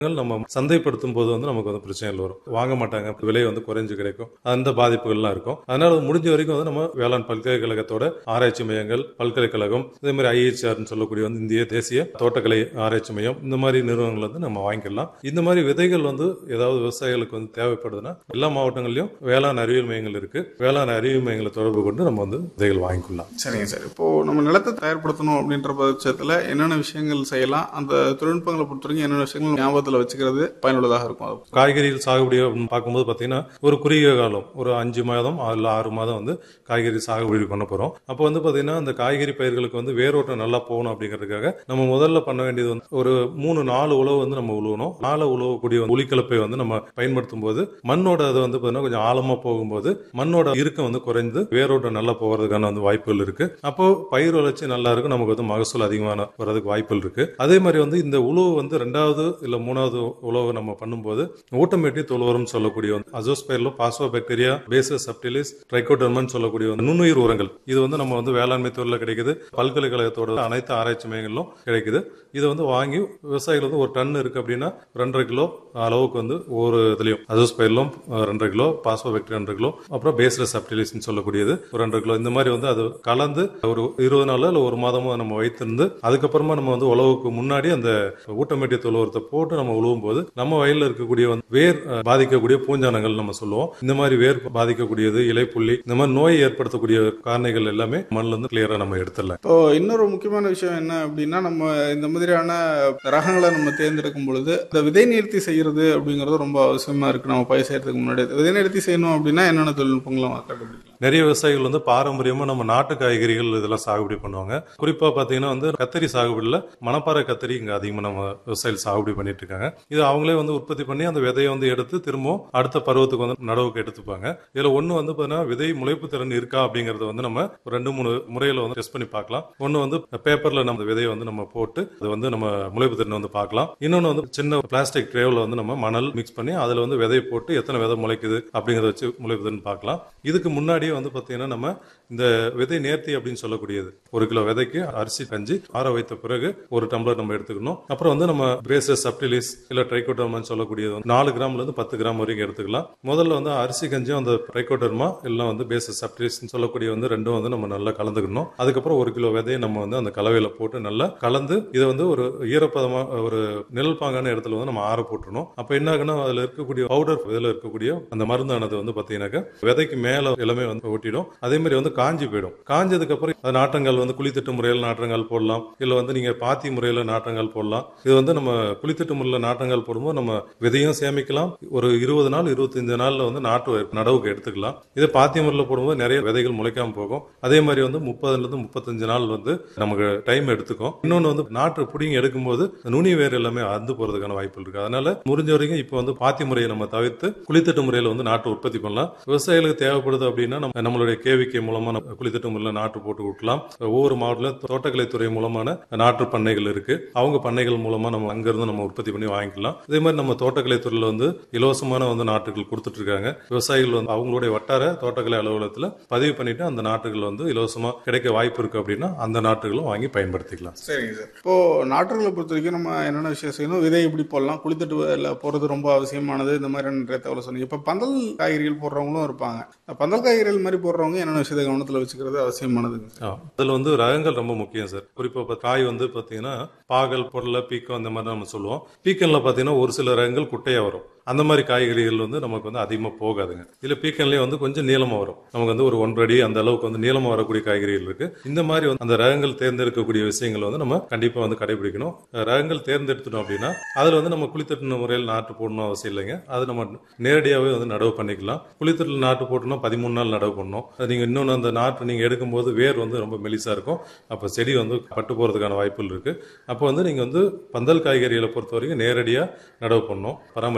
நம்ம சந்தைப்படுத்தும் போது வந்து நமக்கு வந்து பிரச்சனைகள் வரும் வாங்க மாட்டாங்க விலை வந்து குறைஞ்சு கிடைக்கும் அந்த பாதிப்புகள்லாம் இருக்கும் அதனால முடிஞ்ச வரைக்கும் வந்து நம்ம வேளாண் பல்கலைக்கழகத்தோட ஆராய்ச்சி மையங்கள் பல்கலைக்கழகம் இதே மாதிரி ஐஹெச்ஆர்னு சொல்லக்கூடிய வந்து இந்திய தேசிய தோட்டக்கலை ஆராய்ச்சி மையம் இந்த மாதிரி நிறுவனங்கள் வந்து நம்ம வாங்கிக்கலாம் இந்த மாதிரி விதைகள் வந்து ஏதாவது விவசாயிகளுக்கு வந்து தேவைப்படுதுன்னா எல்லா மாவட்டங்களிலும் வேளாண் அறிவியல் மையங்கள் இருக்கு வேளாண் அறிவியல் மையங்களை தொடர்பு கொண்டு நம்ம வந்து விதைகள் வாங்கிக்கலாம் சரிங்க சார் இப்போ நம்ம நிலத்தை தயார்படுத்தணும் அப்படின்ற பட்சத்தில் என்னென்ன விஷயங்கள் செய்யலாம் அந்த தொழில்நுட்பங்களை பொறுத்த வரைக்கும் என்னென்ன விஷயங்கள் ஞாபகத்தில் வச்சுக்கிறது பயனுள்ளதாக இருக்கும் அது காய்கறிகள் சாகுபடி அப்படின்னு பார்க்கும்போது பார்த்தீங்கன்னா ஒரு குறுகிய காலம் ஒரு அஞ்சு மாதம் இல்ல ஆறு மாதம் வந்து காய்கறி சாகுபடி பண்ண போறோம் அப்போ வந்து பார்த்தீங்கன்னா அந்த காய்கறி பயிர்களுக்கு வந்து வேரோட்டம் நல்லா போகணும் அப்படிங்கிறதுக்காக நம்ம முதல்ல பண்ண வேண்டியது வந்து ஒரு மூணு நாலு உழவு வந்து நம்ம உழுவணும் நாலு உழவக்கூடிய உளிக்கலப்பை வந்து நம்ம பயன்படுத்தும் போது மண்ணோட அது வந்து பார்த்தீங்கன்னா கொஞ்சம் ஆழமா போகும்போது மண்ணோட இறுக்கம் வந்து குறைந்து வேரோட்டம் நல்லா போகிறதுக்கான வந்து வாய்ப்புகள் இருக்கு அப்போ பயிர் வளர்ச்சி நல்லா இருக்கும் நமக்கு வந்து மகசூல் அதிகமான வர்றதுக்கு வாய்ப்புகள் இருக்கு அதே மாதிரி வந்து இந்த உழவு வந்து ரெண்டாவது இல்ல மூணாவது உழவு நம்ம பண்ணும்போது ஊட்டமேட்டி தொழுவரம் சொல்லக்கூடிய வந்து azospirillum phosphobacteria bacillus subtilis trichoderma சொல்லக்கூடிய வந்து நுண்ணுயிர் உரங்கள் இது வந்து நம்ம வந்து வேளாண்மை துறையில் கிடைக்குது பல்கலைக்கழகத்தோட அனைத்து ஆராய்ச்சி மையங்களிலும் கிடைக்குது இதை வந்து வாங்கி விவசாயிகள் வந்து ஒரு டன் இருக்கு அப்படின்னா ரெண்டரை கிலோ அளவுக்கு வந்து ஒரு இதுலயும் அசோஸ்பைர்லும் ரெண்டரை கிலோ பாஸ்வோ பாக்டீரியா ரெண்டரை கிலோ அப்புறம் பேஸ்லெஸ் சப்டிலிஸ்னு சொல்லக்கூடியது ஒரு ரெண்டரை கிலோ இந்த மாதிரி வந்து அது கலந்து ஒரு இருபது நாள் இல்ல ஒரு மாதமோ நம்ம வைத்திருந்து அதுக்கப்புறமா நம்ம வந்து உழவுக்கு முன்னாடி அந்த ஊட்டமேட்டிய தொழுவரத்தை போட்டு நம்ம உழுவும் போது நம்ம வயல்ல இருக்கக்கூடிய வந்து வேர் அஹ், பாதிக்கக்கூடிய பூஞ்சானங்கள் நம்ம சொல்லுவோம் இந்த மாதிரி வேர் பாதிக்கக்கூடியது இலைப்புள்ளி இந்த மாதிரி நோய் ஏற்படுத்தக்கூடிய காரணிகள் எல்லாமே மண்ணுல இருந்து கிளியரா நம்ம எடுத்துடலாம் இப்போ இன்னொரு முக்கியமான விஷயம் என்ன அப்படின்னா நம்ம இந்த மாதிரியான ரகங்களை நம்ம தேர்ந்தெடுக்கும் பொழுது இந்த விதை நிறுத்தி செய்யறது அப்படிங்கிறது ரொம்ப அவசியமா இருக்கு நம்ம பயிர் செய்யறதுக்கு முன்னாடி விதை நிறுத்தி செய்யணும் அப்படின்னா என்னென்ன தொழில்நுட்பங்களை நம்ம கண்டுபிடிக்கலாம் நிறைய விவசாயிகள் வந்து பாரம்பரியமா நம்ம நாட்டு காய்கறிகள் இதெல்லாம் சாகுபடி பண்ணுவாங்க குறிப்பா பாத்தீங்கன்னா வந்து கத்தரி சாகுபடியில மணப்பாறை கத்தரி இங்க அதிகமா நம்ம விவசாயிகள் சாகுபடி பண்ணிட்டு இருக்காங்க இது அவங்களே வந்து உற்பத்தி பண்ணி அந்த விதையை வந்து எடுத்து திரும்பவும் அடுத்த பருவத்துக்கு வந்து நடவுக்கு எடுத்துப்பாங்க இதுல ஒண்ணு வந்து பாத்தீங்கன்னா விதை முளைப்பு திறன் இருக்கா அப்படிங்கறத வந்து நம்ம ஒரு ரெண்டு மூணு முறையில வந்து டெஸ்ட் பண்ணி பார்க்கலாம் ஒண்ணு வந்து பேப்பர்ல நம்ம விதையை வந்து நம்ம போட்டு அது வந்து நம்ம முளைப்பு திறன் வந்து பார்க்கலாம் இன்னொன்னு வந்து சின்ன பிளாஸ்டிக் ட்ரேவ்ல வந்து நம்ம மணல் மிக்ஸ் பண்ணி அதுல வந்து விதையை போட்டு எத்தனை விதை முளைக்குது அப்படிங்கறத வச்சு முளைப்பு திறன் பார்க்கலாம் இதுக்கு முன்னாடியே வந்து பாத்தீங்கன்னா நம்ம இந்த விதை நேர்த்தி அப்படின்னு சொல்லக்கூடியது ஒரு கிலோ விதைக்கு அரிசி கஞ்சி ஆற வைத்த பிறகு ஒரு டம்ளர் நம்ம எடுத்துக்கணும் அப்புறம் வந்து நம்ம பிரேசஸ் சப்டிலிஸ் இல்ல ட்ரைகோடர்மான்னு சொல்லக்கூடியது வந்து நாலு கிராம்ல இருந்து பத்து கிராம் வரைக்கும் எடுத்துக்கலாம் முதல்ல வந்து அரிசி கஞ்சியும் அந்த ட்ரைகோடர்மா எல்லாம் வந்து பேசஸ் சப்டிலிஸ் சொல்லக்கூடிய வந்து ரெண்டும் வந்து நம்ம நல்லா கலந்துக்கணும் அதுக்கப்புறம் ஒரு கிலோ விதையை நம்ம வந்து அந்த கலவையில போட்டு நல்லா கலந்து இதை வந்து ஒரு ஈரப்பதமா ஒரு நிழல் பாங்கான இடத்துல வந்து நம்ம ஆற போட்டுறணும் அப்ப என்ன ஆகுன்னா அதுல இருக்கக்கூடிய பவுடர் இதுல இருக்கக்கூடிய அந்த மருந்தானது வந்து பாத்தீங்கன்னாக்க விதைக்கு மேல எல்லாமே வந்து ஒட்டிடும் அதே மாதிரி வந்து காஞ்சி போயிடும் காஞ்சதுக்கு அப்புறம் அது நாற்றங்கால் வந்து குளித்தட்டு முறையில் நாற்றங்கால் போடலாம் இல்ல வந்து நீங்க பாத்தி முறையில நாற்றங்கால் போடலாம் இது வந்து நம்ம குளித்தட்டு முறையில் நாற்றங்கால் போடும்போது நம்ம விதையும் சேமிக்கலாம் ஒரு இருபது நாள் இருபத்தஞ்சு நாள்ல வந்து நாட்டு நடவுக்கு எடுத்துக்கலாம் இதே பாத்தி முறையில் போடும்போது நிறைய விதைகள் முளைக்காம போகும் அதே மாதிரி வந்து முப்பதுல இருந்து முப்பத்தஞ்சு நாள் வந்து நமக்கு டைம் எடுத்துக்கும் இன்னொன்னு வந்து நாற்று புடிங்கி எடுக்கும்போது நுனி வேர் எல்லாமே அந்து போறதுக்கான வாய்ப்புகள் இருக்கு அதனால முடிஞ்ச வரைக்கும் இப்போ வந்து பாத்தி முறையை நம்ம தவிர்த்து குளித்தட்டு முறையில வந்து நாட்டு உற்பத்தி பண்ணலாம் விவசாயிகளுக்கு தேவைப்படுது அப்படின்னா நம்ம நம்மளுடைய கேவிகே மூலமா நம்ம குளித்தட்டு முறையில் நாட்டு போட்டு விட்டலாம் ஒவ்வொரு மாவட்டத்தில் தோட்டக்கலைத்துறை மூலமான நாட்டு பண்ணைகள் இருக்கு அவங்க பண்ணைகள் மூலமா நம்ம அங்கிருந்து நம்ம உற்பத்தி பண்ணி வாங்கிக்கலாம் இதே மாதிரி நம்ம தோட்டக்கலைத்துறையில வந்து இலவசமான வந்து நாட்டுகள் கொடுத்துட்டு இருக்காங்க விவசாயிகள் வந்து அவங்களுடைய வட்டார தோட்டக்கலை அலுவலகத்துல பதிவு பண்ணிட்டு அந்த நாட்டுகள் வந்து இலவசமா கிடைக்க வாய்ப்பு இருக்கு அப்படின்னா அந்த நாட்டுகளும் வாங்கி பயன்படுத்திக்கலாம் சரிங்க சார் இப்போ நாற்றுகளை பொறுத்த வரைக்கும் நம்ம என்னென்ன விஷயம் செய்யணும் விதை எப்படி போடலாம் குளித்தட்டு வேலை போடுறது ரொம்ப அவசியமானது இந்த மாதிரி நிறைய தகவல் சொன்னீங்க இப்போ பந்தல் காய்கறிகள் போடுறவங்களும் இருப்பாங்க பந்தல் காய்கறிகள் மாதிரி போடுறவங்க என்னென்ன விஷயத்தை கவனத்தில் வச்சுக்கிறது அவசியமானதுங்க சார் ஆ, அதுல வந்து ரகங்கள் ரொம்ப முக்கியம் சார் குறிப்பா இப்ப காய் வந்து பாத்தீங்கன்னா பாகல் பொருளை பீக்கம் அந்த மாதிரி நம்ம சொல்லுவோம் பீக்கன்ல பாத்தீங்கன்னா ஒரு சில ரகங்கள் குட்டையா வரும் அந்த மாதிரி காய்கறிகள் வந்து நமக்கு வந்து அதிகமா போகாதுங்க இதுல பீக்கன்லயே வந்து கொஞ்சம் நீளமா வரும் நமக்கு வந்து ஒரு ஒன்றரை அடி அந்த அளவுக்கு வந்து நீளமா வரக்கூடிய காய்கறிகள் இருக்கு இந்த மாதிரி வந்து அந்த ரகங்கள் தேர்ந்தெடுக்கக்கூடிய விஷயங்கள் வந்து நம்ம கண்டிப்பா வந்து கடைபிடிக்கணும் ரகங்கள் தேர்ந்தெடுத்துட்டோம் அப்படின்னா அதுல வந்து நம்ம குளித்தட்டு முறையில் நாட்டு போடணும் அவசியம் இல்லைங்க அது நம்ம நேரடியாகவே வந்து நடவு பண்ணிக்கலாம் குளித்தட்டில் நாட்டு போட்டோம்னா பதிமூணு நாள் நடவு பண்ணணும் அது நீங்க இன்னொன்று அந்த நாட்டு நீங்க எடுக்கும்போது வேர் வந்து ரொம்ப மெலிசா இருக்கும் அப்போ செடி வந்து பட்டு போறதுக்கான வாய்ப்புகள் இருக்கு அப்போ வந்து நீங்க வந்து பந்தல் காய்கறிகளை பொறுத்த வரைக்கும் நேரடியாக நடவு பண்ணணும் பராமரிக்கலாம்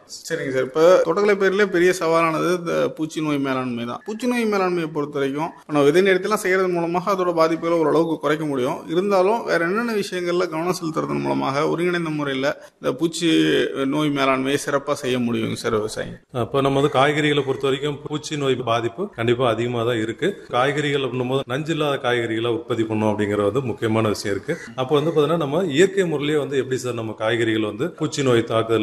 சரிங்க சார் இப்போ தோட்டக்கலை பயிரிலே பெரிய சவாலானது இந்த பூச்சி நோய் மேலாண்மை தான் பூச்சி நோய் மேலாண்மையை பொறுத்த வரைக்கும் நம்ம விதை நேரத்தெல்லாம் செய்யறது மூலமாக அதோட பாதிப்புகளை ஓரளவுக்கு குறைக்க முடியும் இருந்தாலும் வேற என்னென்ன விஷயங்கள்ல கவனம் செலுத்துறதன் மூலமாக ஒருங்கிணைந்த முறையில் இந்த பூச்சி நோய் மேலாண்மையை சிறப்பாக செய்ய முடியுங்க சார் விவசாயி அப்போ நம்ம வந்து காய்கறிகளை பொறுத்த வரைக்கும் பூச்சி நோய் பாதிப்பு கண்டிப்பா அதிகமாக தான் இருக்கு காய்கறிகள் பண்ணும்போது நஞ்சு இல்லாத காய்கறிகளை உற்பத்தி பண்ணும் அப்படிங்கிற வந்து முக்கியமான விஷயம் இருக்கு அப்போ வந்து பார்த்தீங்கன்னா நம்ம இயற்கை முறையிலேயே வந்து எப்படி சார் நம்ம காய்கறிகள் வந்து பூச்சி நோய் தாக்குதல்